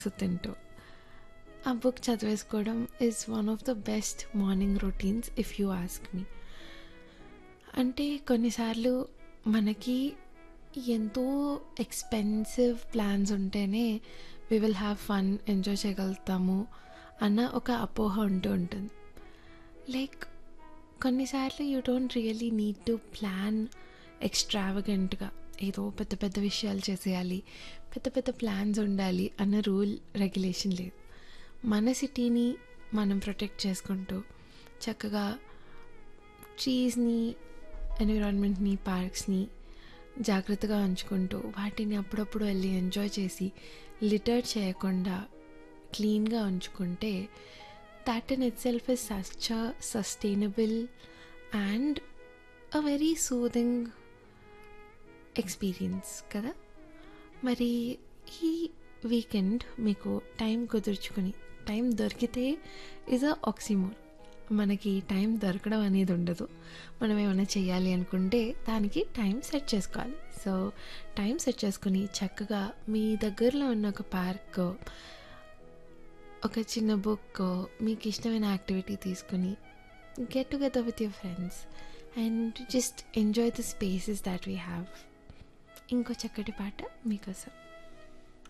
తింటూ ఆ బుక్ చదివేసుకోవడం is one of the best morning routines if you ask me అంటే కొన్నిసార్లు మనకి ఎంతో ఎక్స్పెన్సివ్ ప్లాన్స్ ఉంటేనే we will have fun enjoy చేయగలుగుతాము అన్న ఒక అపోహ ఉంటూ ఉంటుంది లైక్ కొన్నిసార్లు you don't really need to plan ఎక్స్ట్రావగెంట్గా ఏదో పెద్ద పెద్ద విషయాలు చేసేయాలి పెద్ద పెద్ద ప్లాన్స్ ఉండాలి అన్న రూల్ రెగ్యులేషన్ లేదు మన సిటీని మనం ప్రొటెక్ట్ చేసుకుంటూ చక్కగా ట్రీస్ని ఎన్విరాన్మెంట్ని పార్క్స్ని జాగ్రత్తగా ఉంచుకుంటూ వాటిని అప్పుడప్పుడు వెళ్ళి ఎంజాయ్ చేసి లిటర్ చేయకుండా క్లీన్గా ఉంచుకుంటే that in it self is such a sustainable and a very soothing experience కదా మరి ఈ వీకెండ్ మీకు టైం కుదుర్చుకుని టైం దొరికితే ఇస్ అ ఆక్సిమోర్ మనకి టైం దొరకడం అనేది ఉండదు మనం ఏమైనా చేయాలి అనుకుంటే దానికి టైం సెట్ చేసుకోవాలి సో టైం సెట్ చేసుకుని చక్కగా మీ దగ్గరలో ఉన్న ఒక పార్క్ ఒక చిన్న బుక్ మీకు ఇష్టమైన యాక్టివిటీ తీసుకుని get together with your friends and just enjoy the spaces that we have ఇంకో చక్కటి పాట మీకోసం